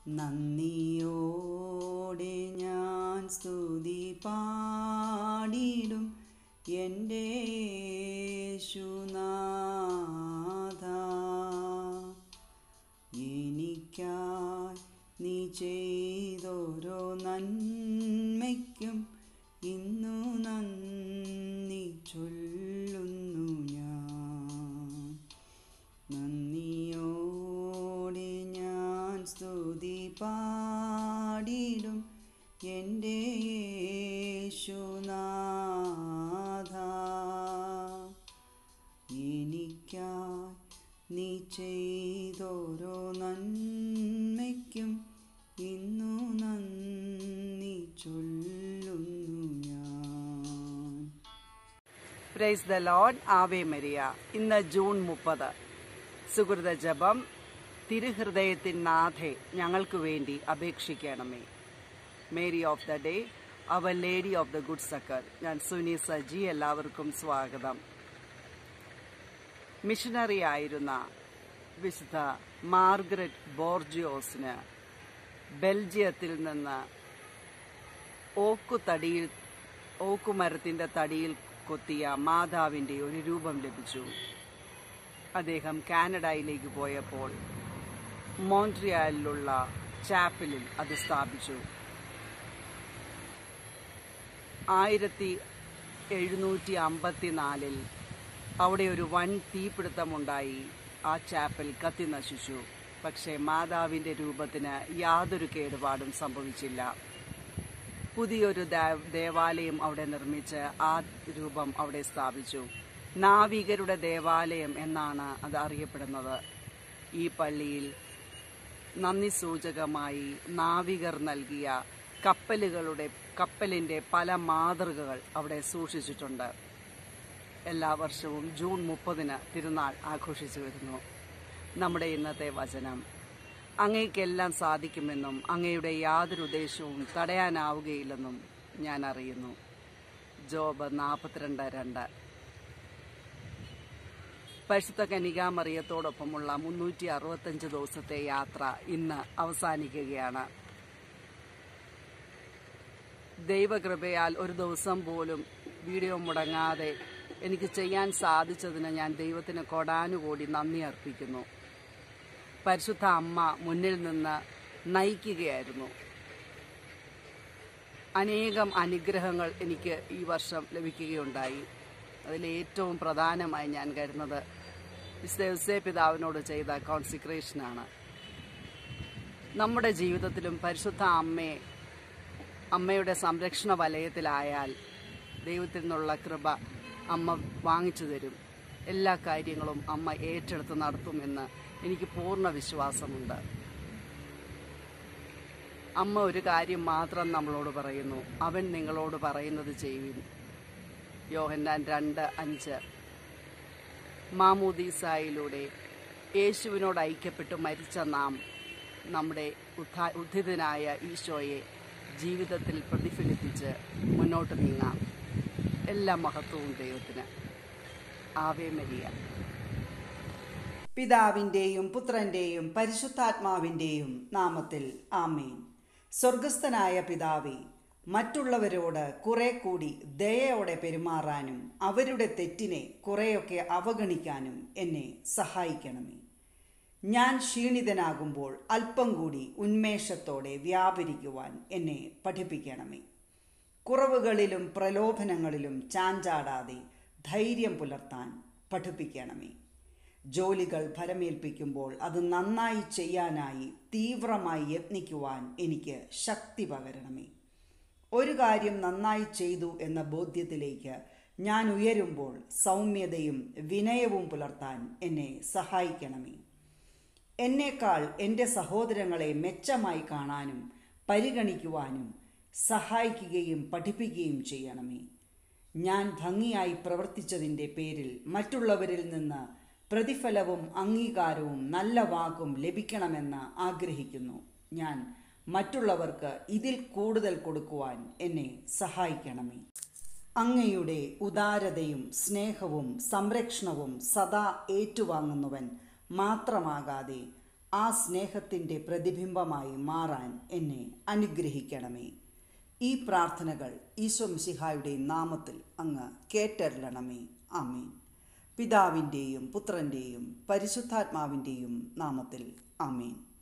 നന്ദിയോടെ ഞാൻ സ്തുതി പാടിടും എൻ്റെ യേശുനാഥ എനിക്കായി നീ ചെയ്തോരോ നന്മയ്ക്കും ഇന്നു നന്ദി ചൊല്ലുന്നു ഞാൻ നന്ദിയോടെ ഞാൻ സ്തുതി പാടിടും എൻ്റെ യേശുനാഥ എനിക്കായി നീ ചെയ്തോരോ നന്മയ്ക്കും ഇന്നു നന്ദി ചൊല്ലുന്നു ഞാൻ പ്രൈസ് ദ ലോഡ് ആവേ മരിയ ഇന്ന് ജൂൺ മുപ്പത് സുഹൃത ജപം തിരുഹൃദയത്തിൻ നാഥെ ഞങ്ങൾക്ക് വേണ്ടി അപേക്ഷിക്കണമേ Mary of the day our lady of the good succour ഞാൻ സുനി സജി എല്ലാവർക്കും സ്വാഗതം മിഷനറി ആയിരുന്ന വിശുദ്ധ മാർഗരറ്റ് ബോർജിയോസിന് ബെൽജിയത്തിൽ നിന്ന് ഓക്കുതടിയിൽ ഓക്കുമരത്തിന്റെ തടിയിൽ കൊത്തിയ മാതാവിന്റെ ഒരു രൂപം ലഭിച്ചു അദ്ദേഹം കാനഡയിലേക്ക് പോയപ്പോൾ മോൺട്രിയാലിലുള്ള ചാപ്പലിൽ അത് സ്ഥാപിച്ചു ആയിരത്തി എഴുന്നൂറ്റി അമ്പത്തിനാലിൽ അവിടെ ഒരു വൻ തീപിടുത്തമുണ്ടായി ആ ചാപ്പൽ കത്തി നശിച്ചു പക്ഷേ മാതാവിന്റെ രൂപത്തിന് യാതൊരു കേടുപാടും സംഭവിച്ചില്ല പുതിയൊരു ദേവ്- ദേവാലയം അവിടെ നിർമ്മിച്ച് ആ രൂപം അവിടെ സ്ഥാപിച്ചു നാവികരുടെ ദേവാലയം എന്നാണ് അത് അറിയപ്പെടുന്നത് ഈ പള്ളിയിൽ നന്ദി സൂചകമായി നാവികർ നൽകിയ കപ്പലുകളുടെ കപ്പലിന്റെ പല മാതൃകകൾ അവിടെ സൂക്ഷിച്ചിട്ടുണ്ട് എല്ലാ വർഷവും ജൂൺ മുപ്പതിന് തിരുനാൾ ആഘോഷിച്ചു വരുന്നു നമ്മുടെ ഇന്നത്തെ വചനം അങ്ങേക്കെല്ലാം സാധിക്കുമെന്നും അങ്ങയുടെ യാതൊരു ഉദ്ദേശവും തടയാനാവുകയില്ലെന്നും ഞാൻ അറിയുന്നു ജോബ് നാൽപ്പത്തിരണ്ട് രണ്ട് പരിശുദ്ധ കനികാമറിയത്തോടൊപ്പമുള്ള മുന്നൂറ്റി അറുപത്തഞ്ച് ദിവസത്തെ യാത്ര ഇന്ന് അവസാനിക്കുകയാണ് ദൈവകൃപയാൽ ഒരു ദിവസം പോലും വീഡിയോ മുടങ്ങാതെ എനിക്ക് ചെയ്യാൻ സാധിച്ചതിന് ഞാൻ ദൈവത്തിന് കൊടാനുകൂടി നന്ദി അർപ്പിക്കുന്നു പരിശുദ്ധ അമ്മ മുന്നിൽ നിന്ന് നയിക്കുകയായിരുന്നു അനേകം അനുഗ്രഹങ്ങൾ എനിക്ക് ഈ വർഷം ലഭിക്കുകയുണ്ടായി അതിലേറ്റവും പ്രധാനമായി ഞാൻ കരുതുന്നത് വിസ്തേ പിതാവിനോട് ചെയ്ത കോൺസിക്രേഷനാണ് നമ്മുടെ ജീവിതത്തിലും പരിശുദ്ധ അമ്മയെ അമ്മയുടെ സംരക്ഷണ വലയത്തിലായാൽ ദൈവത്തിൽ നിന്നുള്ള കൃപ അമ്മ വാങ്ങിച്ചു തരും എല്ലാ കാര്യങ്ങളും അമ്മ ഏറ്റെടുത്ത് നടത്തുമെന്ന് എനിക്ക് പൂർണ്ണ വിശ്വാസമുണ്ട് അമ്മ ഒരു കാര്യം മാത്രം നമ്മളോട് പറയുന്നു അവൻ നിങ്ങളോട് പറയുന്നത് ചെയ്യുവിൻ യോഹന്നാൻ രണ്ട് അഞ്ച് മാമൂദീസായിലൂടെ യേശുവിനോട് ഐക്യപ്പെട്ട് മരിച്ച നാം നമ്മുടെ ഉദ്ധാ ഉദ്ധിതനായ ഈശോയെ ജീവിതത്തിൽ പ്രതിഫലിപ്പിച്ച് മുന്നോട്ട് നീങ്ങാം എല്ലാ മഹത്വവും ദൈവത്തിന് ആവേ മരിയ പിതാവിൻ്റെയും പുത്രൻ്റെയും പരിശുദ്ധാത്മാവിൻ്റെയും നാമത്തിൽ ആമേൻ സ്വർഗസ്ഥനായ പിതാവേ മറ്റുള്ളവരോട് കുറെ കൂടി ദയയോടെ പെരുമാറാനും അവരുടെ തെറ്റിനെ കുറെയൊക്കെ അവഗണിക്കാനും എന്നെ സഹായിക്കണമേ ഞാൻ ക്ഷീണിതനാകുമ്പോൾ അല്പം കൂടി ഉന്മേഷത്തോടെ വ്യാപരിക്കുവാൻ എന്നെ പഠിപ്പിക്കണമേ കുറവുകളിലും പ്രലോഭനങ്ങളിലും ചാഞ്ചാടാതെ ധൈര്യം പുലർത്താൻ പഠിപ്പിക്കണമേ ജോലികൾ ഫലമേൽപ്പിക്കുമ്പോൾ അത് നന്നായി ചെയ്യാനായി തീവ്രമായി യത്നിക്കുവാൻ എനിക്ക് ശക്തി പകരണമേ ഒരു കാര്യം നന്നായി ചെയ്തു എന്ന ബോധ്യത്തിലേക്ക് ഞാൻ ഉയരുമ്പോൾ സൗമ്യതയും വിനയവും പുലർത്താൻ എന്നെ സഹായിക്കണമേ എന്നേക്കാൾ എൻ്റെ സഹോദരങ്ങളെ മെച്ചമായി കാണാനും പരിഗണിക്കുവാനും സഹായിക്കുകയും പഠിപ്പിക്കുകയും ചെയ്യണമേ ഞാൻ ഭംഗിയായി പ്രവർത്തിച്ചതിൻ്റെ പേരിൽ മറ്റുള്ളവരിൽ നിന്ന് പ്രതിഫലവും അംഗീകാരവും നല്ല വാക്കും ലഭിക്കണമെന്ന് ആഗ്രഹിക്കുന്നു ഞാൻ മറ്റുള്ളവർക്ക് ഇതിൽ കൂടുതൽ കൊടുക്കുവാൻ എന്നെ സഹായിക്കണമേ അങ്ങയുടെ ഉദാരതയും സ്നേഹവും സംരക്ഷണവും സദാ ഏറ്റുവാങ്ങുന്നവൻ മാത്രമാകാതെ ആ സ്നേഹത്തിൻ്റെ പ്രതിബിംബമായി മാറാൻ എന്നെ അനുഗ്രഹിക്കണമേ ഈ പ്രാർത്ഥനകൾ ഈശോ മിശിഹായുടെ നാമത്തിൽ അങ്ങ് കേട്ടരുളണമേ ആമേൻ പിതാവിൻ്റെയും പുത്രൻ്റെയും പരിശുദ്ധാത്മാവിൻ്റെയും നാമത്തിൽ ആമേൻ